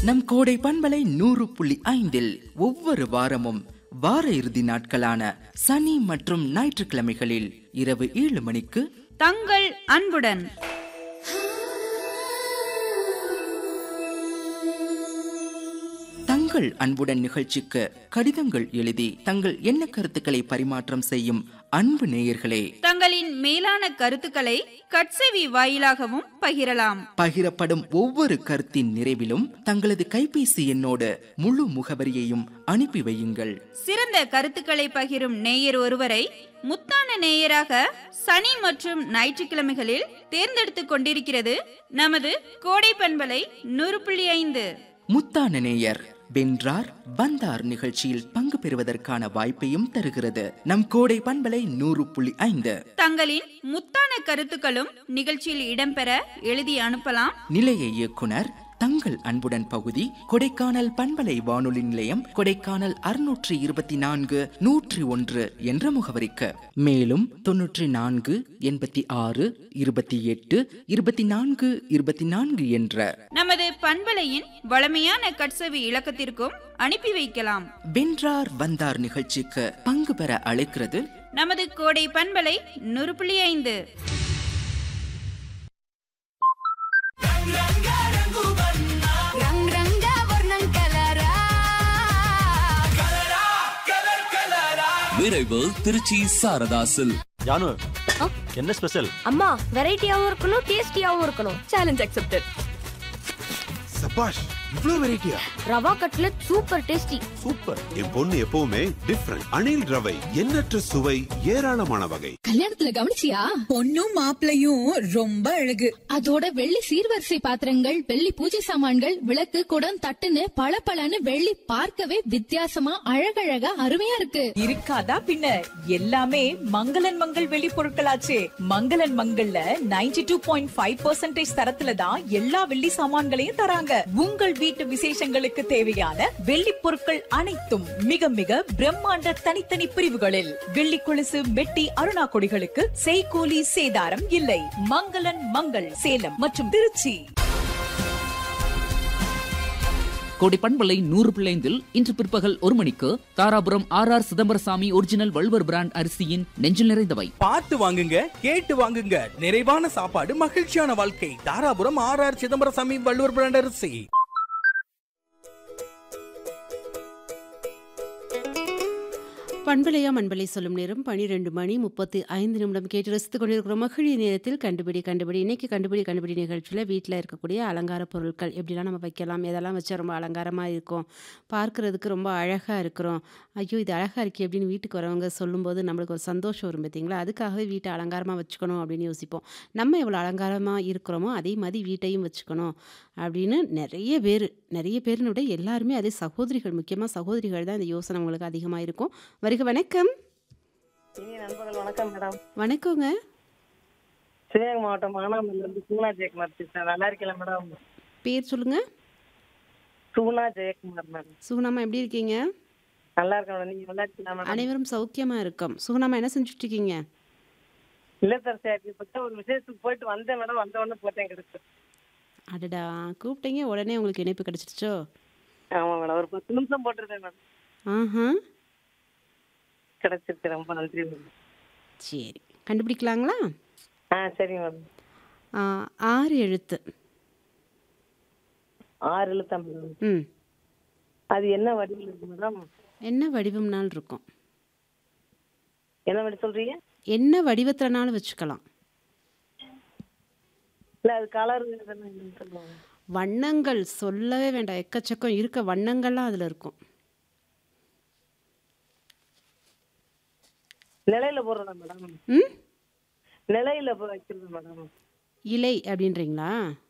நம் கோடை பண்பலை நூறு புள்ளி ஐந்தில் ஒவ்வொரு வாரமும் வார இறுதி நாட்களான சனி மற்றும் ஞாயிற்றுக்கிழமைகளில் இரவு ஏழு மணிக்கு தங்கள் அன்புடன் தங்கள் அன்புடன் நிகழ்ச்சிக்கு கடிதங்கள் எழுதி தங்கள் எண்ண கருத்துக்களை பரிமாற்றம் செய்யும் அன்பு நேயர்களே தங்களின் மேலான கருத்துக்களை கட்செவி வாயிலாகவும் பகிரலாம் பகிரப்படும் ஒவ்வொரு கருத்தின் நிறைவிலும் தங்களது கைபேசி எண்ணோடு முழு முகவரியையும் அனுப்பி வையுங்கள் சிறந்த கருத்துக்களை பகிரும் நேயர் ஒருவரை முத்தான நேயராக சனி மற்றும் ஞாயிற்றுக்கிழமைகளில் தேர்ந்தெடுத்துக் கொண்டிருக்கிறது நமது கோடை பண்பலை நூறு புள்ளி ஐந்து முத்தான நேயர் வென்றார் வந்தார் நிகழ்ச்சியில் பங்கு பெறுவதற்கான வாய்ப்பையும் தருகிறது நம் கோடை பண்பலை நூறு புள்ளி ஐந்து தங்களின் முத்தான கருத்துக்களும் நிகழ்ச்சியில் இடம்பெற எழுதி அனுப்பலாம் நிலைய இயக்குனர் தங்கள் அன்புடன் பகுதி கொடைக்கானல் பண்பலை வானொலி நிலையம் கொடைக்கானல் அறுநூற்றி இருபத்தி நான்கு நூற்றி ஒன்று என்ற முகவரிக்கு மேலும் தொன்னூற்றி நான்கு எண்பத்தி ஆறு இருபத்தி எட்டு இருபத்தி நான்கு இருபத்தி நான்கு என்ற நமது பண்பலையின் வளமையான கட்செவி இலக்கத்திற்கும் அனுப்பி வைக்கலாம் வென்றார் வந்தார் நிகழ்ச்சிக்கு பங்கு பெற அழைக்கிறது நமது கோடை பண்பலை நூறு புள்ளி ஐந்து రంగ్ రంగ వర్ణం కలరా விரைவு திருச்சி சாரதாசில் ஜானு என்ன ஸ்பெஷல் அம்மா வெரைட்டியாவும் இருக்கணும் டேஸ்டியாவும் இருக்கணும் சேலஞ்ச் அக்செப்டட் சபாஷ் இவ்ளோ வெரைட்டியா rava cutlet super tasty super என் பொண்ணு எப்பவுமே டிஃப்ரெண்ட் அணில் ரவை எண்ணற்ற சுவை ஏராளமான வகை கல்யாணத்துல கவனிச்சியா பொண்ணும் மாப்பிளையும் ரொம்ப அழகு அதோட வெள்ளி சீர்வரிசை பாத்திரங்கள் வெள்ளி பூஜை சாமான்கள் விளக்கு குடம் தட்டுன்னு பளபளன்னு வெள்ளி பார்க்கவே வித்தியாசமா அழகழகா அருமையா இருக்கு இருக்காதா பின்ன எல்லாமே மங்களன் மங்கள் வெளி பொருட்களாச்சே மங்களன் மங்கள்ல 92.5% டூ பாயிண்ட் ஃபைவ் பர்சன்டேஜ் தரத்துல தான் எல்லா வெள்ளி சாமான்களையும் தராங்க உங்கள் வீட்டு விசேஷங்களுக்கு தேவையான வெள்ளி பொருட்கள் அனைத்தும் மிக மிக பிரம்மாண்ட தனித்தனி பிரிவுகளில் வெள்ளி கொலுசு மெட்டி அருணா கொடிகளுக்கு செய்கூலி சேதாரம் இல்லை மங்களன் மங்கள் சேலம் மற்றும் திருச்சி கோடை பண்பலை நூறு பிள்ளைந்தில் இன்று பிற்பகல் ஒரு மணிக்கு Dharapuram R R Chidambarasamy original Valluvar brand அரிசியின் நெஞ்சில் நிறைந்தவை பார்த்து வாங்குங்க கேட்டு வாங்குங்க நிறைவான சாப்பாடு மகிழ்ச்சியான வாழ்க்கை Dharapuram R R Chidambarasamy Valluvar brand அரிசி பண்பலையா மண்பலை சொல்லும் நேரம் பனிரெண்டு மணி முப்பத்தி ஐந்து நிமிடம் கேட்டு ரசித்துக் கொண்டிருக்கிற மகிழி நேரத்தில் கண்டுபிடி கண்டுபிடி இன்னைக்கு கண்டுபிடி கண்டுபிடி நிகழ்ச்சியில் வீட்டில் இருக்கக்கூடிய அலங்கார பொருட்கள் எப்படிலாம் நம்ம வைக்கலாம் எதெல்லாம் வச்சா ரொம்ப அலங்காரமாக இருக்கும் பார்க்கறதுக்கு ரொம்ப அழகாக இருக்கிறோம் ஐயோ இது அழகாக இருக்கே அப்படின்னு வீட்டுக்கு வரவங்க சொல்லும்போது நம்மளுக்கு ஒரு சந்தோஷம் வரும் பார்த்தீங்களா அதுக்காகவே வீட்டை அலங்காரமாக வச்சுக்கணும் அப்படின்னு யோசிப்போம் நம்ம எவ்வளோ அலங்காரமாக இருக்கிறோமோ அதே மாதிரி வீட்டையும் வச்சுக்கணும் அப்படின்னு நிறைய பேர் நிறைய பேர்னு விட எல்லாருமே அதே சகோதரிகள் முக்கியமாக சகோதரிகள் தான் இந்த யோசனை உங்களுக்கு அதிகமாக இருக்கும் வருக வணக்கம் இனி நண்பர்கள் வணக்கம் மேடம் வணக்கங்க சிவகங்கை மாவட்டம் மானாமல்ல இருந்து சூனா ஜெயக்குமார் பேசுறேன் நல்லா இருக்கல மேடம் பேர் சொல்லுங்க சூனா ஜெயக்குமார் மேடம் சுகுணாமா எப்படி இருக்கீங்க நல்லா இருக்கேன் மேடம் நீங்க நல்லா இருக்கீங்களா மேடம் அனைவரும் சௌக்கியமா இருக்கோம் சுகுணாமா என்ன செஞ்சுட்டு இருக்கீங்க இல்லத்தரசி பத்தி ஒரு விசேஷத்துக்கு போயிட்டு வந்தேன் மேடம் வந்த உடனே போட்டேன் கிடைச்சு அடடா கூப்பிட்டீங்க உடனே உங்களுக்கு இணைப்பு கிடைச்சிருச்சோ ஆமா மேடம் ஒரு பத்து நிமிஷம் போட்டிருக்கேன் மேடம் ஆஹா கிடைச்சிருக்கு ரொம்ப நன்றி மேடம் சரி கண்டுபிடிக்கலாங்களா ஆ சரி மேடம் ஆ, ஆறு எழுத்து ஆறு எழுத்தா மேடம் ம் அது என்ன வடிவில் இருக்கு மேடம் என்ன வடிவம்னாலும் இருக்கும் என்ன வடி சொல்றீங்க என்ன வடிவத்திலனாலும் வச்சுக்கலாம் இல்ல அது கலர் என்னன்னு சொல்லுவாங்க வண்ணங்கள் சொல்லவே வேண்டாம் எக்கச்சக்கம் இருக்க வண்ணங்கள்லாம் அதில் இருக்கும் நிலையில போடுறதா மேடம் ம் நிலையில போ- வைக்கிறது மேடம் இலை அப்படின்றீங்களா